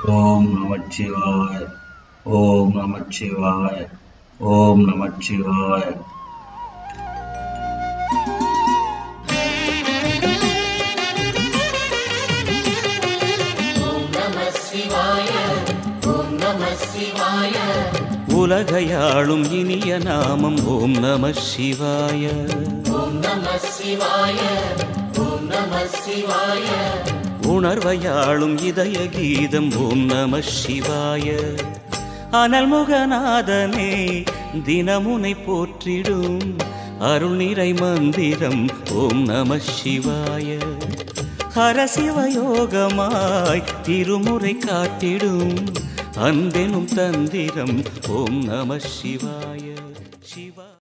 ஓம் நமச்சிவாய ஓம் நமச்சிவாய ஓம் நமச்சிவாய உலகையாளும் இனிய நாமம் ஓம் நம சிவாய உணர்வையாளும் இதய கீதம் ஓம் நம சிவாய அனல்முகநாதனே தினமுனை போற்றிடும் அருள் நிறை மந்திரம் ஓம் நம சிவாய ஹரசிவயோகமாய் திருமுறை காட்டிடும் அன்பெனும் தந்திரம் ஓம் நம சிவாய